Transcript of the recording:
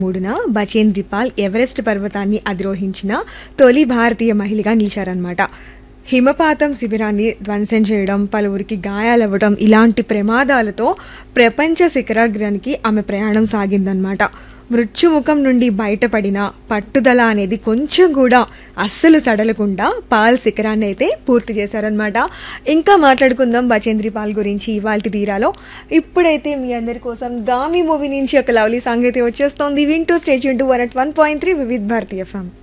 మూడున Bachendri Paul Everest పర్వతాన్ని అధిరోహించిన తొలి భారతీయ మహిళగా నిలిచారనమాట హిమపాతం శిబిరాన్ని ధ్వంసం చేయడం పలువురికి గాయాలవ్వడం ఇలాంటి ప్రమాదాలతో ప్రపంచ శిఖరాగ్రానికి ఆమె ప్రయాణం సాగిందనమాట మృత్యుముఖం నుండి బయటపడిన పట్టుదల అనేది కొంచెం కూడా అస్సలు సడలకుండా పాల్ శిఖరాన్ని అయితే పూర్తి చేశారనమాట ఇంకా మాట్లాడుకుందాం బచేంద్రి పాల్ గురించి ఇవాళ తీరాలో ఇప్పుడైతే మీ అందరి కోసం గామి మూవీ నుంచి ఒక లవ్లీ సాంగ్ అయితే వచ్చేస్తోంది వింటూ state one at one point three Vividh Bharatiya FM